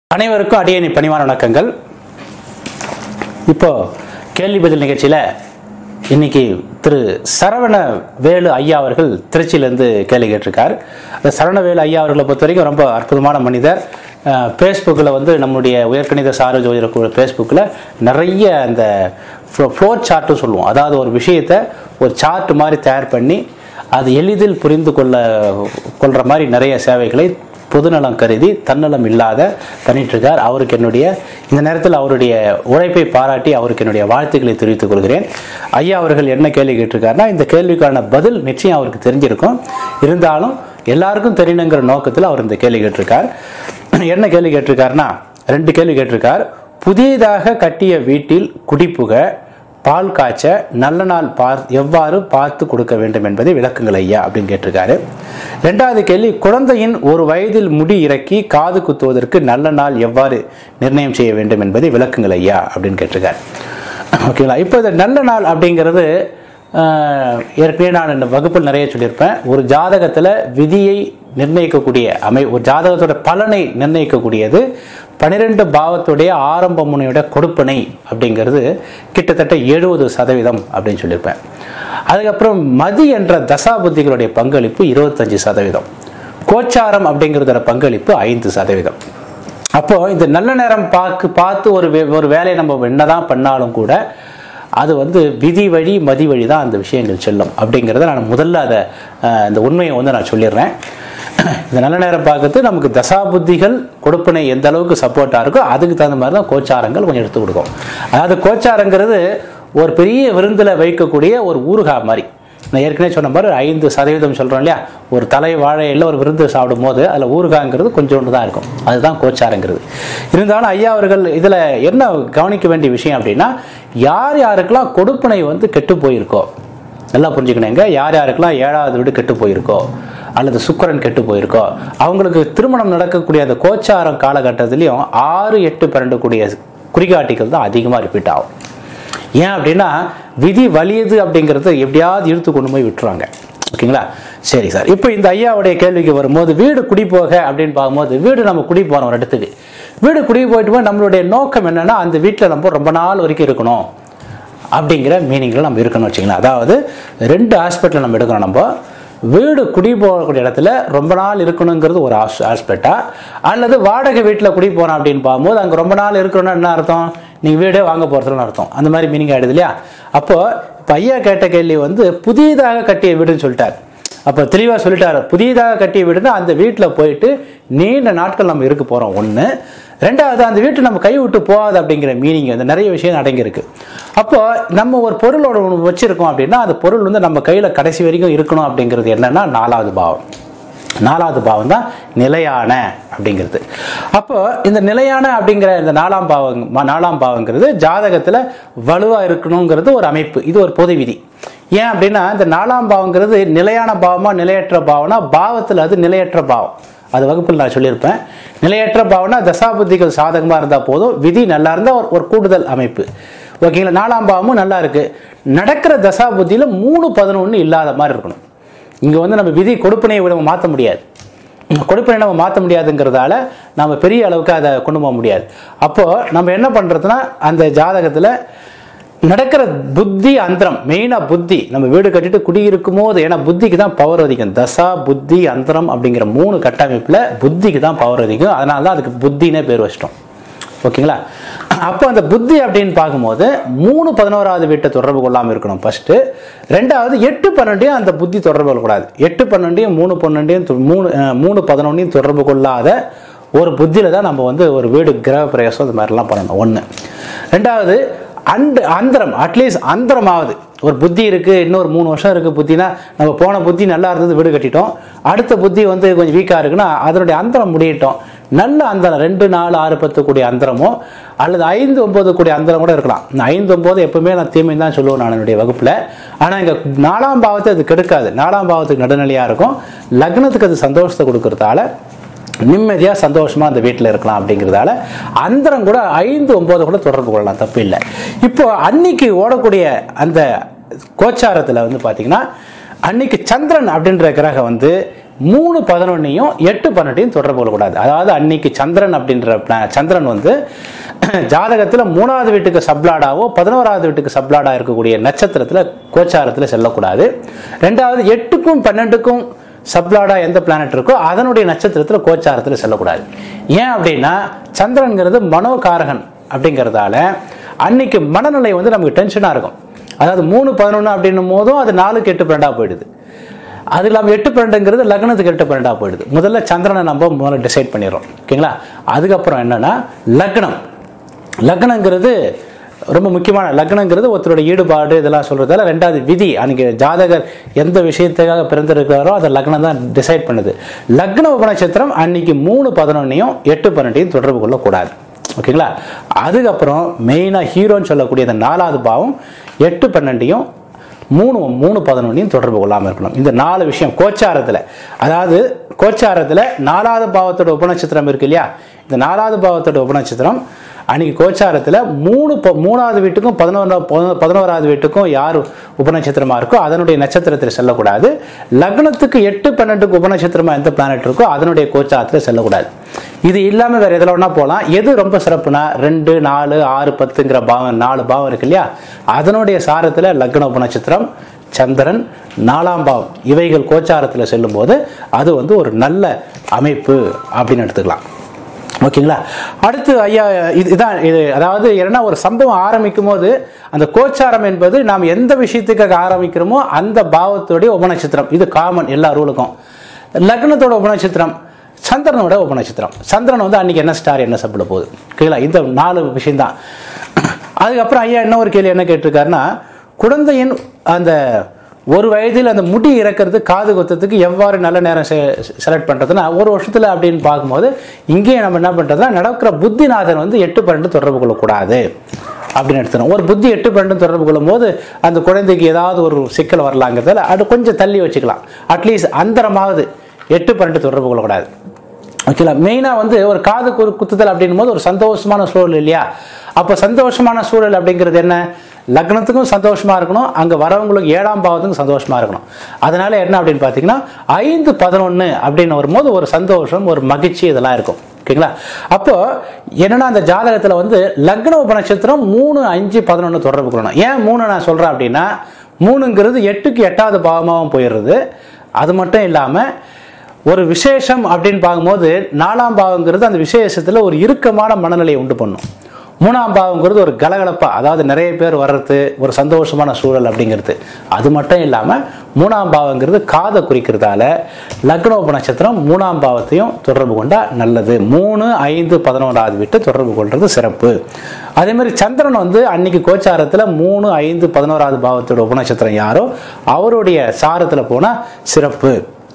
அனைவருக்கும் அடியணி பணிவான வணக்கங்கள் இப்போ கேள்வி பதில் நிகழ்ச்சியில இன்னைக்கு திரு சரவண வேலு ஐயா அவர்கள் திருச்சியிலேருந்து கேள்வி கேட்டிருக்கார் அந்த சரவணவேலு ஐயா அவர்களை பொறுத்த வரைக்கும் ரொம்ப அற்புதமான மனிதர் ஃபேஸ்புக்கில் வந்து நம்முடைய உயர்கணித சார ஜோதிட குழு ஃபேஸ்புக்கில் நிறைய அந்த ஃப்ளோ சார்ட்டும் சொல்லுவோம் அதாவது ஒரு விஷயத்தை ஒரு சார்ட் மாதிரி தயார் பண்ணி அது எளிதில் புரிந்து கொள்ள கொள்கிற மாதிரி நிறைய சேவைகளை பொதுநலம் கருதி தன்னலம் இல்லாத பண்ணிட்டு இருக்கார் அவருக்கு என்னுடைய இந்த நேரத்தில் அவருடைய உழைப்பை பாராட்டி அவருக்கு என்னுடைய வாழ்த்துக்களை தெரிவித்துக் கொள்கிறேன் ஐயா அவர்கள் என்ன கேள்வி கேட்டிருக்காருன்னா இந்த கேள்விக்கான பதில் நிச்சயம் அவருக்கு தெரிஞ்சிருக்கும் இருந்தாலும் எல்லாருக்கும் தெரியணுங்கிற நோக்கத்தில் அவர் இந்த கேள்வி கேட்டிருக்கார் என்ன கேள்வி கேட்டிருக்காருன்னா ரெண்டு கேள்வி கேட்டிருக்கார் புதியதாக கட்டிய வீட்டில் குடிப்புக பால் காய்ச்ச நல்ல நாள் பார் எவ்வாறு பார்த்து கொடுக்க வேண்டும் என்பதை விளக்குங்கள் ஐயா அப்படின்னு கேட்டிருக்காரு ரெண்டாவது கேள்வி குழந்தையின் ஒரு வயதில் முடி இறக்கி காது குத்துவதற்கு நல்ல நாள் எவ்வாறு நிர்ணயம் செய்ய வேண்டும் என்பதை விளக்குங்கள் ஐயா அப்படின்னு கேட்டிருக்காரு ஓகேங்களா இப்போ இந்த நல்ல நாள் அப்படிங்கிறது ஆஹ், ஏற்கனவே நான் இந்த வகுப்பில் நிறைய சொல்லியிருப்பேன் ஒரு ஜாதகத்தில் விதியை நிர்ணயிக்கக்கூடிய அமை ஒரு ஜாதகத்தோட பலனை நிர்ணயிக்கக்கூடியது பன்னிரெண்டு பாவத்துடைய ஆரம்ப முனையோட கொடுப்பனை அப்படிங்கிறது கிட்டத்தட்ட எழுபது சதவீதம் அப்படின்னு சொல்லியிருப்பேன் அதுக்கப்புறம் மதி என்ற தசாபுத்திகளுடைய பங்களிப்பு இருபத்தஞ்சு சதவீதம் கோச்சாரம் அப்படிங்கிறதோட பங்களிப்பு ஐந்து சதவீதம் அப்போ இந்த நல்ல நேரம் பார்க்கு பார்த்து ஒரு வே- ஒரு வேலையை நம்ம என்னதான் பண்ணாலும் கூட அது வந்து விதி வழி மதி வழி தான் அந்த விஷயங்கள் செல்லும் அப்படிங்கிறத நான் முதல்ல அதை அஹ், இந்த உண்மையை வந்து நான் சொல்லிடுறேன் இந்த நல்ல நேரம் பார்க்கறது நமக்கு தசாபுத்திகள் கொடுப்பனை எந்த அளவுக்கு சப்போர்ட்டாக இருக்கோ அதுக்கு தகுந்த மாதிரி தான் கோச்சாரங்கள் கொஞ்சம் எடுத்து கொடுக்கும் அதாவது கோச்சாரங்கிறது ஒரு பெரிய விருந்தில் வைக்கக்கூடிய ஒரு ஊறுகாய் மாதிரி நான் ஏற்கனவே சொன்ன மாதிரி ஒரு ஐந்து சதவீதம் சொல்கிறோம் இல்லையா ஒரு தலை வாழையில் ஒரு விருந்து சாப்பிடும் போது அதில் ஊறுகாங்கிறது கொஞ்சோண்டு தான் இருக்கும் அதுதான் கோச்சாரங்கிறது இருந்தாலும் ஐயா அவர்கள் இதில் என்ன கவனிக்க வேண்டிய விஷயம் அப்படின்னா யார் யாருக்கெல்லாம் கொடுப்பனை வந்து கெட்டு போயிருக்கோ நல்லா புரிஞ்சுக்கணுங்க யார் யாருக்கெல்லாம் ஏழாவது வீடு கெட்டு போயிருக்கோ அல்லது சுக்கிரன் கெட்டு போயிருக்கோ அவங்களுக்கு திருமணம் நடக்கக்கூடிய அந்த கோச்சாரம் காலகட்டத்திலையும் ஆறு எட்டு பன்னெண்டு கூடிய குறிகாட்டிகள் தான் அதிகமாக ரிப்பீட் ஆகும் ஏன் அப்படின்னா விதி வலியுது அப்படிங்கிறத எப்படியாவது இழுத்து கொண்டு போய் விட்டுருவாங்க ஓகேங்களா சரி சார் இப்போ இந்த ஐயாவுடைய கேள்விக்கு வரும்போது வீடு குடி போக அப்படின்னு பார்க்கும்போது வீடு நம்ம குடி போகிறோம் ஒரு இடத்துக்கு வீடு குடி போயிட்டு போய் நம்மளுடைய நோக்கம் என்னன்னா அந்த வீட்டில் நம்ம ரொம்ப நாள் வரைக்கும் இருக்கணும் அப்படிங்கிற மீனிங்கில் நம்ம இருக்கணும் வச்சுக்கலாம் அதாவது ரெண்டு ஆஸ்பெக்டில் நம்ம எடுக்கணும் நம்ம வீடு குடி போகக்கூடிய இடத்துல ரொம்ப நாள் இருக்கணுங்கிறது ஒரு ஆஸ் ஆஸ்பெக்டா அல்லது வாடகை வீட்டில் குடி போகிறோம் அப்படின்னு பார்க்கும்போது அங்கே ரொம்ப நாள் இருக்கணும்னா என்ன அர்த்தம் நீங்கள் வீடே வாங்க போகிறதுன்னு அர்த்தம் அந்த மாதிரி மீனிங் ஆகிடுது இல்லையா அப்போது இப்போ ஐயா கேட்ட கேள்வி வந்து புதியதாக கட்டிய வீடுன்னு சொல்லிட்டார் அப்போ தெளிவாக சொல்லிட்டாரு புதியதாக கட்டிய வீடுனா அந்த வீட்டில் போயிட்டு நீண்ட நாட்கள் நம்ம இருக்க போகிறோம் ஒன்று ரெண்டாவது அந்த வீட்டு நம்ம கை விட்டு போகாது அப்படிங்கிற மீனிங் வந்து நிறைய விஷயம் அடங்கியிருக்கு அப்போ நம்ம ஒரு பொருளோட ஒன்று வச்சிருக்கோம் அப்படின்னா அந்த பொருள் வந்து நம்ம கையில் கடைசி வரைக்கும் இருக்கணும் அப்படிங்கிறது என்னன்னா நாலாவது பாவம் நாலாவது பாவம் தான் நிலையான அப்படிங்கிறது அப்போ இந்த நிலையான அப்படிங்கிற இந்த நாலாம் பாவம் ம- நாலாம் பாவங்கிறது ஜாதகத்தில் வலுவாக இருக்கணுங்கிறது ஒரு அமைப்பு இது ஒரு பொது விதி ஏன் அப்படின்னா இந்த நாலாம் பாவங்கிறது நிலையான பாவமா நிலையற்ற பாவம்னா பாவத்தில் அது நிலையற்ற பாவம் அது வகுப்பில் நான் சொல்லியிருப்பேன் நிலையற்ற பாவம்னா தசாபுத்திகள் சாதகமாக இருந்தால் போதும் விதி நல்லா இருந்தால் ஒரு ஒரு கூடுதல் அமைப்பு ஓகேங்களா நாலாம் பாவமும் நல்லா இருக்கு நடக்கிற தசாபுத்தியில் மூணு பதினொன்று இல்லாத மாதிரி இருக்கணும் இங்கே வந்து நம்ம விதி கொடுப்பினையை நம்ம மாற்ற முடியாது கொடுப்பினை நம்ம மாற்ற முடியாதுங்கிறதால நம்ம பெரிய அளவுக்கு அதை கொண்டு போக முடியாது அப்போது நம்ம என்ன பண்ணுறதுன்னா அந்த ஜாதகத்தில் நடக்கிற புத்தி அந்தரம் மெயினாக புத்தி நம்ம வீடு கட்டிட்டு குடியிருக்கும் போது ஏன்னா புத்திக்கு தான் பவர் அதிகம் தசா புத்தி அந்தரம் அப்படிங்கிற மூணு கட்டமைப்பில் புத்திக்கு தான் பவர் அதிகம் அதனால தான் அதுக்கு புத்தினே பேர் வச்சிட்டோம் ஓகேங்களா அப்போ அந்த புத்தி அப்படின்னு பார்க்கும்போது மூணு பதினோராவது வீட்டை தொடர்பு கொள்ளாமல் இருக்கணும் ஃபர்ஸ்ட் ரெண்டாவது எட்டு பன்னெண்டையும் அந்த புத்தி தொடர்பு கொள்ளக்கூடாது எட்டு பன்னெண்டையும் மூணு பன்னெண்டையும் தொ- மூணு அஹ், மூணு பதினொன்றையும் தொடர்பு கொள்ளாத ஒரு புத்தியில் தான் நம்ம வந்து ஒரு வீடு கிரக பிரவேசம் இது மாதிரிலாம் பண்ணணும் ஒன்று ரெண்டாவது அண்டு அந்தரம் அட்லீஸ்ட் அந்தரமாவது ஒரு புத்தி இருக்கு இன்னொரு மூணு வருஷம் இருக்கு புத்தினா நம்ம போன புத்தி நல்லா இருந்தது வீடு கட்டிட்டோம் அடுத்த புத்தி வந்து கொஞ்சம் வீக்காக இருக்குன்னா அதனுடைய அந்தரம் முடியட்டும் நல்ல அந்தரம் ரெண்டு நாலு ஆறு பத்து கூடிய அந்தரமோ அல்லது ஐந்து ஒன்பது கூடிய அந்தரம் கூட இருக்கலாம் இந்த ஐந்து ஒன்பது எப்பவுமே நான் தீமை தான் சொல்லுவேன் நான் என்னுடைய வகுப்பில் ஆனால் இங்கே நாலாம் பாவத்தை அது கெடுக்காது நாலாம் பாவத்துக்கு நடுநிலையாக இருக்கும் லக்னத்துக்கு அது சந்தோஷத்தை கொடுக்கறதால நிம்மதியாக சந்தோஷமா அந்த வீட்டில் இருக்கலாம் அப்படிங்கிறதால அந்தரம் கூட ஐந்து ஒன்பது கூட தொடர்பு கொள்ளலாம் தப்பு இல்லை இப்போ அன்னைக்கு ஓடக்கூடிய அந்த கோச்சாரத்தில் வந்து பார்த்தீங்கன்னா அன்னைக்கு சந்திரன் அப்படின்ற கிரகம் வந்து மூணு பதினொன்னையும் எட்டு பன்னெண்டையும் தொடர்பு கொள்ளக்கூடாது அதாவது அன்னைக்கு சந்திரன் அப்படின்ற pla- சந்திரன் வந்து ஜாதகத்தில் மூணாவது வீட்டுக்கு சப்ளாடாவோ பதினோராவது வீட்டுக்கு சப்ளாடா இருக்கக்கூடிய நட்சத்திரத்தில் கோச்சாரத்தில் செல்லக்கூடாது ரெண்டாவது எட்டுக்கும் பன்னெண்டுக்கும் சப்ளாடா எந்த பிளானட் இருக்கோ அதனுடைய நட்சத்திரத்தில் கோச்சாரத்தில் செல்லக்கூடாது ஏன் அப்படின்னா சந்திரன்கிறது மனோகாரகன் அப்படிங்கிறதால அன்னைக்கு மனநிலை வந்து நமக்கு டென்ஷனாக இருக்கும் அதாவது மூணு பதினொன்று அப்படின்னும் போதும் அது நாலுக்கு எட்டு பன்னெண்டாக போயிடுது அது இல்லாமல் எட்டு பன்னெண்டுங்கிறது லக்னத்துக்கு எட்டு பன்னெண்டாக போயிடுது முதல்ல சந்திரனை நம்ம முதல்ல டிசைட் பண்ணிடுறோம் ஓகேங்களா அதுக்கப்புறம் என்னன்னா லக்னம் லக்னங்கிறது ரொம்ப முக்கியமான லக்னங்கிறது ஒருத்தரோட ஈடுபாடு இதெல்லாம் சொல்றதால ரெண்டாவது விதி அன்னைக்கு ஜாதகர் எந்த விஷயத்துக்காக பிறந்திருக்கிறாரோ அதை லக்னம் தான் டிசைட் பண்ணுது லக்ன உபநட்சத்திரம் அன்னைக்கு மூணு பதினொன்னையும் எட்டு பன்னெண்டையும் தொடர்பு கொள்ளக்கூடாது ஓகேங்களா அதுக்கப்புறம் மெயினாக ஹீரோன்னு சொல்லக்கூடிய இந்த நாலாவது பாவம் எட்டு பன்னெண்டையும் மூணு மூணு பதினொன்னையும் தொடர்பு கொள்ளாமல் இருக்கணும் இந்த நாலு விஷயம் கோச்சாரத்தில் அதாவது கோச்சாரத்தில் நாலாவது பாவத்தோட உபநட்சத்திரம் இருக்கு இல்லையா இந்த நாலாவது பாவத்தோட உபநட்சத்திரம் அன்னைக்கு கோச்சாரத்தில் மூணு ப- மூணாவது வீட்டுக்கும் பதினோரா பதினோராவது வீட்டுக்கும் யார் உபநட்சத்திரமா இருக்கோ அதனுடைய நட்சத்திரத்தில் செல்லக்கூடாது லக்னத்துக்கு எட்டு பன்னெண்டுக்கு உபநட்சத்திரமா எந்த பிளானட் இருக்கோ அதனுடைய கோச்சாரத்தில் செல்லக்கூடாது இது இல்லாமல் வேற எதில் வேணா போகலாம் எது ரொம்ப சிறப்புனா ரெண்டு நாலு ஆறு பத்துங்கிற பாவம் நாலு பாவம் இருக்கு இல்லையா அதனுடைய சாரத்தில் லக்ன உபநட்சத்திரம் சந்திரன் நாலாம் பாவம் இவைகள் கோச்சாரத்தில் செல்லும்போது அது வந்து ஒரு நல்ல அமைப்பு அப்படின்னு எடுத்துக்கலாம் ஓகேங்களா அடுத்து ஐயா இது இதான் இது அதாவது என்னன்னா ஒரு சம்பவம் ஆரம்பிக்கும் போது அந்த கோச்சாரம் என்பது நாம் எந்த விஷயத்துக்காக ஆரம்பிக்கிறோமோ அந்த பாவத்துடைய உபநட்சத்திரம் இது காமன் எல்லா ரூலுக்கும் லக்னத்தோட உபநட்சத்திரம் சந்திரனோட உபநட்சத்திரம் சந்திரன் வந்து அன்னைக்கு என்ன ஸ்டார் என்ன சாப்பிட போகுது ஓகேங்களா இந்த நாலு விஷயம்தான் அதுக்கப்புறம் ஐயா என்ன ஒரு கேள்வி என்ன கேட்டிருக்காருன்னா குழந்தையின் அந்த ஒரு வயதில் அந்த முடி இறக்கிறது காது குத்துறதுக்கு எவ்வாறு நல்ல நேரம் செலக்ட் பண்ணுறதுன்னா ஒரு வருஷத்தில் அப்படின்னு பார்க்கும்போது இங்கேயே நம்ம என்ன பண்ணுறதுனா நடக்கிற புத்திநாதன் வந்து எட்டு பன்னெண்டு தொடர்பு கொள்ளக்கூடாது அப்படின்னு எடுத்துக்கணும் ஒரு புத்தி எட்டு பன்னெண்டு தொடர்பு கொள்ளும் போது அந்த குழந்தைக்கு ஏதாவது ஒரு சிக்கல் வரலாங்கிறதால அது கொஞ்சம் தள்ளி வச்சுக்கலாம் அட்லீஸ்ட் அந்தரமாவது எட்டு பன்னெண்டு தொடர்பு கொள்ளக்கூடாது ஓகேங்களா மெயினாக வந்து ஒரு காது கு- குத்துதல் அப்படின்னும் போது ஒரு சந்தோஷமான சூழல் இல்லையா அப்போ சந்தோஷமான சூழல் அப்படிங்கிறது என்ன லக்னத்துக்கும் சந்தோஷமா இருக்கணும் அங்கே வரவங்களுக்கு ஏழாம் பாவத்துக்கும் சந்தோஷமா இருக்கணும் அதனால என்ன அப்படின்னு பார்த்தீங்கன்னா ஐந்து பதினொன்று அப்படின்னு வரும்போது ஒரு சந்தோஷம் ஒரு மகிழ்ச்சி இதெல்லாம் இருக்கும் ஓகேங்களா அப்போ என்னன்னா அந்த ஜாதகத்தில் வந்து லக்ன உபநட்சத்திரம் மூணு அஞ்சு பதினொன்று தொடர்பு கொள்ளணும் ஏன் மூணு நான் சொல்கிறேன் அப்படின்னா மூணுங்கிறது எட்டுக்கு எட்டாவது பாவமாகவும் போயிடுறது அது மட்டும் இல்லாமல் ஒரு விசேஷம் அப்படின்னு பார்க்கும்போது நாலாம் பாவங்கிறது அந்த விசேஷத்தில் ஒரு இறுக்கமான மனநிலையை உண்டு பண்ணும் மூணாம் பாவங்கிறது ஒரு கலகலப்பா அதாவது நிறைய பேர் வர்றது ஒரு சந்தோஷமான சூழல் அப்படிங்கிறது அது மட்டும் இல்லாமல் மூணாம் பாவங்கிறது காதை குறிக்கிறதால லக்னோப நட்சத்திரம் மூணாம் பாவத்தையும் தொடர்பு கொண்டா நல்லது மூணு ஐந்து பதினோராவது விட்டு தொடர்பு கொள்றது சிறப்பு அதே மாதிரி சந்திரன் வந்து அன்னைக்கு கோச்சாரத்தில் மூணு ஐந்து பதினோராவது பாவத்தோட உபநட்சத்திரம் யாரோ அவருடைய சாரத்தில் போனால் சிறப்பு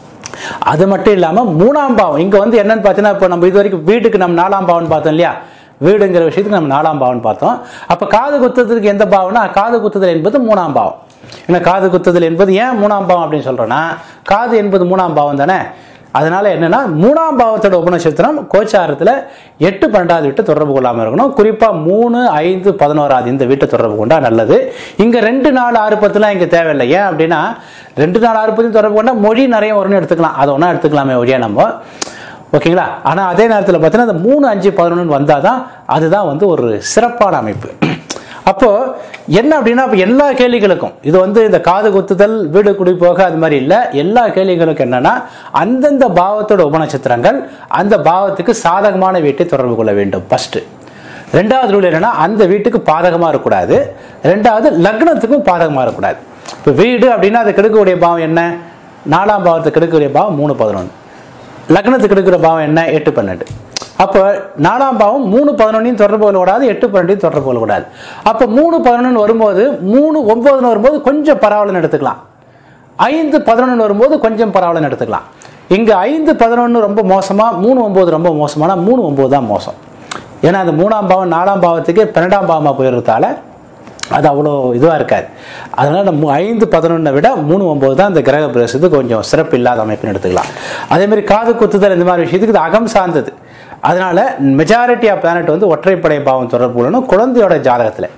அது மட்டும் இல்லாமல் மூணாம் பாவம் இங்கே வந்து என்னன்னு பார்த்தீங்கன்னா இப்போ நம்ம இது வரைக்கும் வீட்டுக்கு நம்ம நாலாம் பாவம்னு பார்த்தோம் இல்லையா வீடுங்கிற விஷயத்துக்கு நம்ம நாலாம் பாவம்னு பார்த்தோம் அப்போ காது குத்துறதுக்கு எந்த பாவம்னா காது குத்துதல் என்பது மூணாம் பாவம் ஏன்னா காது குத்துதல் என்பது ஏன் மூணாம் பாவம் அப்படின்னு சொல்கிறோன்னா காது என்பது மூணாம் பாவம் தானே அதனால என்னன்னா மூணாம் பாவத்தோட உபநட்சத்திரம் கோச்சாரத்தில் எட்டு பன்னெண்டாவது வீட்டு தொடர்பு கொள்ளாமல் இருக்கணும் குறிப்பாக மூணு ஐந்து பதினோராவது இந்த வீட்டை தொடர்பு கொண்டா நல்லது இங்கே ரெண்டு நாலு ஆறு பத்துலாம் இங்கே தேவையில்லை ஏன் அப்படின்னா ரெண்டு நாலு ஆறு பத்து தொடர்பு கொண்டா மொழி நிறைய வரும்னு எடுத்துக்கலாம் அதை ஒன்றா எடுத்துக்கலாமே ஒழியா நம்ம ஓகேங்களா ஆனால் அதே நேரத்தில் பார்த்தீங்கன்னா அந்த மூணு அஞ்சு பதினொன்று வந்தால் தான் அதுதான் வந்து ஒரு சிறப்பான அமைப்பு அப்போ என்ன அப்படின்னா இப்போ எல்லா கேள்விகளுக்கும் இது வந்து இந்த காது குத்துதல் வீடு குடி போக அது மாதிரி இல்லை எல்லா கேள்விகளுக்கும் என்னன்னா அந்தந்த பாவத்தோட உபநட்சத்திரங்கள் அந்த பாவத்துக்கு சாதகமான வீட்டை தொடர்பு கொள்ள வேண்டும் ஃபர்ஸ்ட் ரெண்டாவது ரூல் என்னன்னா அந்த வீட்டுக்கு பாதகமாக இருக்கக்கூடாது ரெண்டாவது லக்னத்துக்கும் பாதகமாக இருக்கக்கூடாது இப்போ வீடு அப்படின்னா அது கெடுக்கக்கூடிய பாவம் என்ன நாலாம் பாவத்தை கெடுக்கக்கூடிய பாவம் மூணு பதினொன்று லக்னத்துக்கு எடுக்கிற பாவம் என்ன எட்டு பன்னெண்டு அப்போ நாலாம் பாவம் மூணு பதினொன்னையும் தொடர்பு கொள்ளக்கூடாது எட்டு பன்னெண்டையும் தொடர்பு கொள்ளக்கூடாது அப்போ மூணு பதினொன்று வரும்போது மூணு ஒன்பதுன்னு வரும்போது கொஞ்சம் பரவாயில்லன்னு எடுத்துக்கலாம் ஐந்து பதினொன்று வரும்போது கொஞ்சம் பரவாயில்லன்னு எடுத்துக்கலாம் இங்கே ஐந்து பதினொன்று ரொம்ப மோசமா மூணு ஒம்பது ரொம்ப மோசமானா மூணு ஒம்பது தான் மோசம் ஏன்னா அந்த மூணாம் பாவம் நாலாம் பாவத்துக்கு பன்னெண்டாம் பாவமாக போயிருந்தால அது அவ்வளோ இதுவாக இருக்காது அதனால் நம்ம ஐந்து பதினொன்றை விட மூணு ஒம்பது தான் இந்த கிரக பிரவேசத்துக்கு கொஞ்சம் சிறப்பு இல்லாத அமைப்புன்னு எடுத்துக்கலாம் அதே மாதிரி காது குத்துதல் இந்த மாதிரி விஷயத்துக்கு இது அகம் சார்ந்தது அதனால மெஜாரிட்டி ஆஃப் பிளானட் வந்து ஒற்றைப்படை பாவம் தொடர்பு கொள்ளணும் குழந்தையோட ஜாதகத்தில்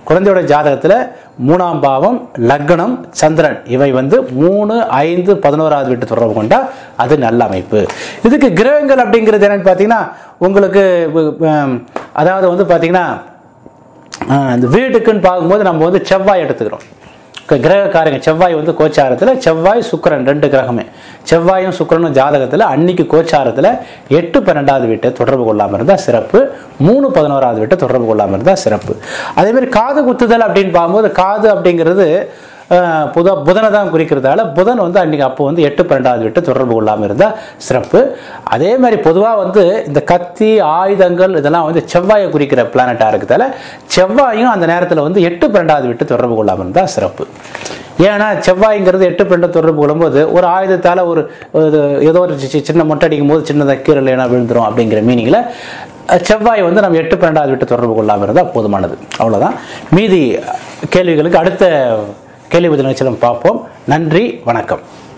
குழந்தையோட ஜாதகத்தில் மூணாம் பாவம் லக்னம் சந்திரன் இவை வந்து மூணு ஐந்து பதினோராவது வீட்டு தொடர்பு கொண்டா அது நல்ல அமைப்பு இதுக்கு கிரகங்கள் அப்படிங்கிறது என்னன்னு பார்த்தீங்கன்னா உங்களுக்கு உம், அதாவது வந்து பார்த்தீங்கன்னா ஆஹ், இந்த வீட்டுக்குன்னு பார்க்கும்போது நம்ம வந்து செவ்வாய் எடுத்துக்கிறோம் க- கிரகக்காரங்க செவ்வாய் வந்து கோச்சாரத்தில் செவ்வாய் சுக்கிரன் ரெண்டு கிரகமே செவ்வாயும் சுக்கிரனும் ஜாதகத்தில் அன்னைக்கு கோச்சாரத்தில் எட்டு பன்னெண்டாவது வீட்டை தொடர்பு கொள்ளாமல் இருந்தால் சிறப்பு மூணு பதினோராவது வீட்டை தொடர்பு கொள்ளாமல் இருந்தால் சிறப்பு அதே மாதிரி காது குத்துதல் அப்படின்னு பார்க்கும்போது காது அப்படிங்கிறது ஆஹ், புத புதனை தான் குறிக்கிறதால புதன் வந்து அன்னைக்கு அப்போ வந்து எட்டு பன்னெண்டாவது விட்டு தொடர்பு கொள்ளாமல் இருந்தால் சிறப்பு அதே மாதிரி பொதுவாக வந்து இந்த கத்தி ஆயுதங்கள் இதெல்லாம் வந்து செவ்வாயை குறிக்கிற பிளானட்டாக இருக்கிறதால செவ்வாயும் அந்த நேரத்தில் வந்து எட்டு பன்னெண்டாவது விட்டு தொடர்பு கொள்ளாமல் இருந்தால் சிறப்பு ஏன்னா செவ்வாய்ங்கிறது எட்டு பன்னெண்டு தொடர்பு கொள்ளும்போது ஒரு ஆயுதத்தால் ஒரு ஒரு ஏதோ ஒரு சி- சின்ன மொட்டை அடிக்கும் போது சின்னதாக கீரல் ஏன்னா விழுந்துரும் அப்படிங்கிற மீனிங்கில் செவ்வாய் வந்து நம்ம எட்டு பன்னெண்டாவது விட்டு தொடர்பு கொள்ளாமல் இருந்தால் போதுமானது அவ்வளோதான் மீதி கேள்விகளுக்கு அடுத்த கேள்வி பதில் நிகழ்ச்சியில் பார்ப்போம் நன்றி வணக்கம்